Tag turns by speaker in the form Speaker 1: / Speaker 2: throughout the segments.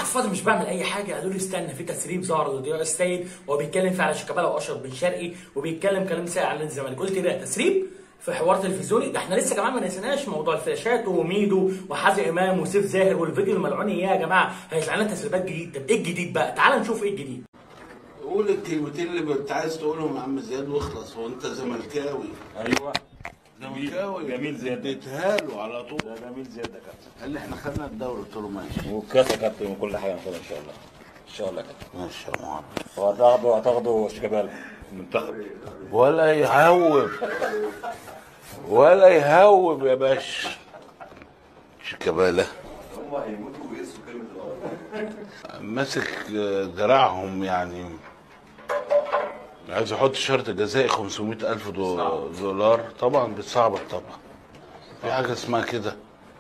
Speaker 1: قاعد فاضي مش بعمل اي حاجه قالوا لي استنى في تسريب ظهر لضياء السيد وهو بيتكلم فيه على شيكابالا واشرف بن شرقي وبيتكلم كلام سيء على نادي الزمالك قلت ده تسريب في حوار تلفزيوني ده احنا لسه كمان ما نسيناش موضوع الفلاشات وميدو وحازم امام وسيف زاهر والفيديو الملعون اياه يا جماعه هيطلع لنا تسريبات جديد طب ايه الجديد بقى تعال نشوف ايه الجديد
Speaker 2: قول الكلمتين اللي انت عايز تقولهم يا عم زياد واخلص هو انت زملكاوي
Speaker 3: ايوه
Speaker 2: زملكاوي
Speaker 3: جميل زياد ده
Speaker 2: اديتها له على طول
Speaker 3: ده جميل زياد ده كابتن
Speaker 2: قال لي احنا خدنا الدوري قلت له ماشي
Speaker 3: والكاس يا كابتن وكل حاجه هناخدها ان شاء الله ان شاء الله يا كابتن
Speaker 2: ماشي يا معلم
Speaker 3: وهتاخدوا هتاخدوا شيكابالا المنتخب
Speaker 2: ولا يهوب ولا يهوب يا باشا شيكابالا
Speaker 4: هم هيموتوا ويقسوا كلمة الأرض
Speaker 2: ماسك دراعهم يعني عايز يحط شرط جزائي 500 ألف دو- دولار طبعا بتصعبك طبعا في حاجة اسمها كده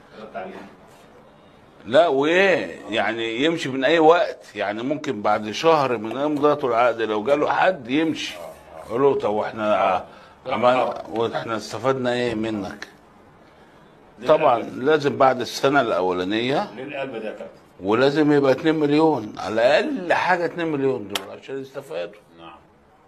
Speaker 2: لا وايه يعني يمشي من اي وقت يعني ممكن بعد شهر من امضاء العقد لو جاله حد يمشي يقول له طب واحنا عمل واحنا استفدنا ايه منك طبعا لازم بعد السنه الاولانيه
Speaker 3: ليه القلب ده يا كابتن
Speaker 2: ولازم يبقى 2 مليون على الاقل حاجه 2 مليون دول عشان يستفادوا
Speaker 3: نعم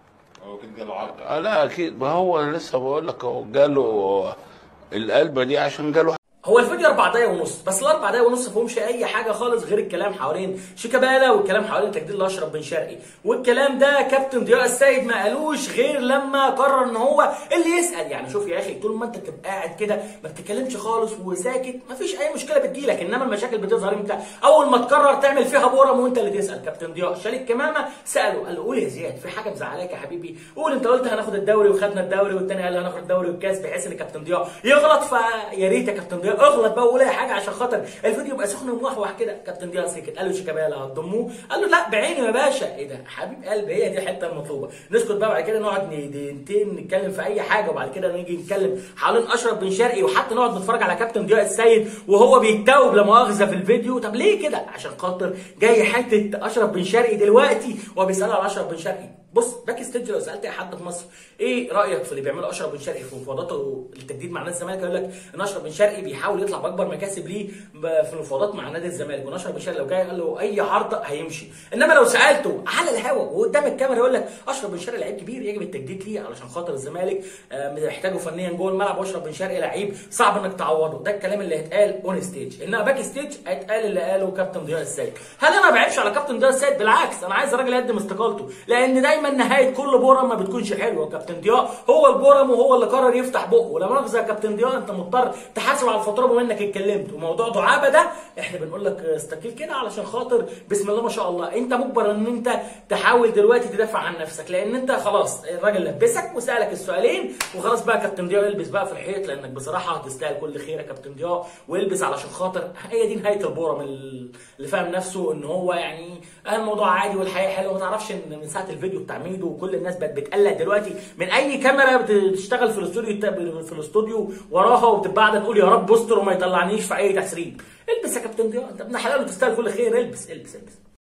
Speaker 3: هو كده جاله عرض
Speaker 2: آه لا اكيد ما هو لسه بقول لك هو جاله القلبه دي عشان جاله
Speaker 1: هو الفيديو اربع دقايق ونص بس الاربع دقايق ونص فيهمش اي حاجه خالص غير الكلام حوالين شيكابالا والكلام حوالين تجديد لاشرف بن شرقي والكلام ده كابتن ضياء السيد ما قالوش غير لما قرر ان هو اللي يسال يعني شوف يا اخي طول ما انت تبقى قاعد كده ما بتتكلمش خالص وساكت مفيش اي مشكله بتجيلك انما المشاكل بتظهر امتى اول ما تقرر تعمل فيها بورم وانت اللي تسال كابتن ضياء شال الكمامه ساله قال له قول يا زياد في حاجه مزعلاك يا حبيبي قول انت قلت هناخد الدوري وخدنا الدوري والتاني قال هناخد الدوري والكاس بحيث ان كابتن ضياء يغلط فيا ريت يا كابتن ضياء اغلط بقى وقول اي حاجه عشان خاطر الفيديو يبقى سخن وموحوح كده كابتن ضياء سكت قال له شيكابالا هتضموه قال له لا بعيني يا باشا ايه ده حبيب قلبي هي دي الحته المطلوبه نسكت بقى بعد كده نقعد دقيقتين نتكلم في اي حاجه وبعد كده نيجي نتكلم حوالين اشرف بن شرقي وحتى نقعد نتفرج على كابتن ضياء السيد وهو بيتوب لا مؤاخذه في الفيديو طب ليه كده عشان خاطر جاي حته اشرف بن شرقي دلوقتي وهو بيسال على اشرف بن شرقي بص باك ستيج لو سالت اي حد في مصر ايه رايك في اللي بيعمله اشرف بن شرقي في مفاوضاته التجديد مع نادي الزمالك يقول لك ان اشرف بن شرقي بيحاول يطلع باكبر مكاسب ليه ب- في المفاوضات مع نادي الزمالك وان اشرف بن شرقي لو جاي قال له اي عرض هيمشي انما لو سالته على الهوا وقدام الكاميرا يقول لك اشرف بن شرقي لعيب كبير يجب التجديد ليه علشان خاطر الزمالك آه، محتاجه فنيا جوه الملعب واشرف بن شرقي لعيب صعب انك تعوضه ده الكلام اللي هيتقال اون ستيج انما باك ستيج هيتقال اللي قاله كابتن ضياء السيد هل انا ما بعيبش على كابتن ضياء السيد بالعكس انا عايز الراجل يقدم استقالته لان دايما نهايه كل بورم ما بتكونش حلوه كابتن ضياء هو البورم وهو اللي قرر يفتح بقه ولا مؤاخذه يا كابتن ضياء انت مضطر تحاسب على الفاتوره بما انك اتكلمت وموضوع دعابه ده احنا بنقول لك استقيل كده علشان خاطر بسم الله ما شاء الله انت مجبر ان انت تحاول دلوقتي تدافع عن نفسك لان انت خلاص الراجل لبسك وسالك السؤالين وخلاص بقى كابتن ضياء البس بقى في الحيط لانك بصراحه هتستاهل كل خير يا كابتن ضياء والبس علشان خاطر هي دي نهايه البورم اللي فاهم نفسه ان هو يعني الموضوع عادي والحياه حلوه ما تعرفش ان من ساعه الفيديو بتاع ميدو وكل الناس بقت بتقلق دلوقتي من اي كاميرا بتشتغل في الاستوديو في الاستوديو وراها وبتبقى قاعده تقول يا رب استر وما يطلعنيش في اي تسريب البس يا كابتن ضياء انت ابن حلال وتستاهل كل خير البس البس البس